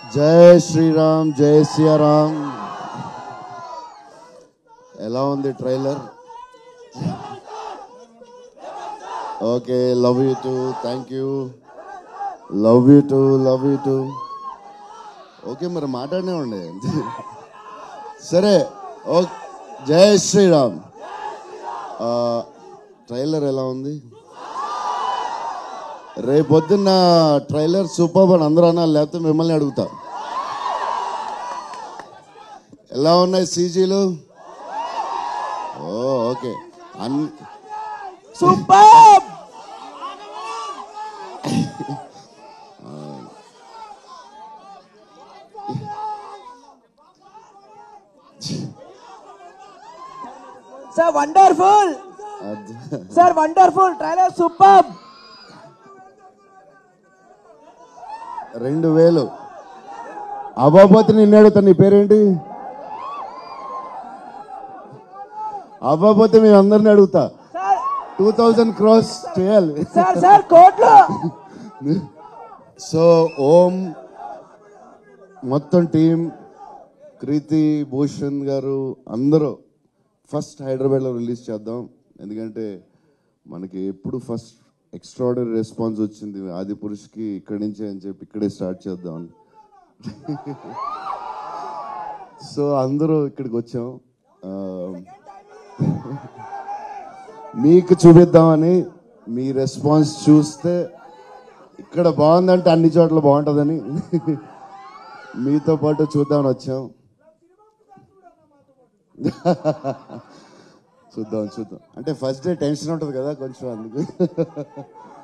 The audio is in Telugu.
జై శ్రీరామ్ జై సియారామ్ ఎలా ఉంది trailer okay love you too thank you love you too love you too okay మరి మాట్లాడనే ఉండే సరే ఓకే జై శ్రీరామ్ ఆ, ట్రైలర్ ఎలా ఉంది రేపొద్దున్న ట్రైలర్ సూపర్ అని అందరూ అన్నారు లేకపోతే మిమ్మల్ని అడుగుతా ఎలా ఉన్నాయి సీజీలు ఓ ఓకే అన్ సూపర్ సార్ వండర్ఫుల్ అద్- సార్ వండర్ఫుల్ ట్రైలర్ సూపర్ రెండు వేలు అవ్వకపోతే నిన్ను అడుగుతా నీ పేరేంటి అవ్వకపోతే మేము అందరిని అడుగుతా సార్ టూ థౌజండ్ క్రాస్ చేయాలి సార్ సార్ కోట్లు సో ఓం మొత్తం టీం కృతి భూషణ్ గారు అందరూ ఫస్ట్ హైదరాబాద్లో రిలీజ్ చేద్దాం ఎందుకంటే మనకి ఎప్పుడు ఫస్ట్ ఎక్స్ట్రాడనరీ రెస్పాన్స్ వచ్చింది ఆది పురుష్కి ఇక్కడి నుంచే అని చెప్పి ఇక్కడే స్టార్ట్ చేద్దాం సో అందరూ ఇక్కడికి వచ్చాం ఆ, మీకు చూపిద్దామని మీ రెస్పాన్స్ చూస్తే ఇక్కడ బాగుందంటే అన్ని చోట్ల బాగుంటుందని మీతో పాటు చూద్దామని వచ్చాం చూద్దాం చూద్దాం అంటే ఫస్ట్ డే టెన్షన్ ఉంటుంది కదా కొంచెం అందుకు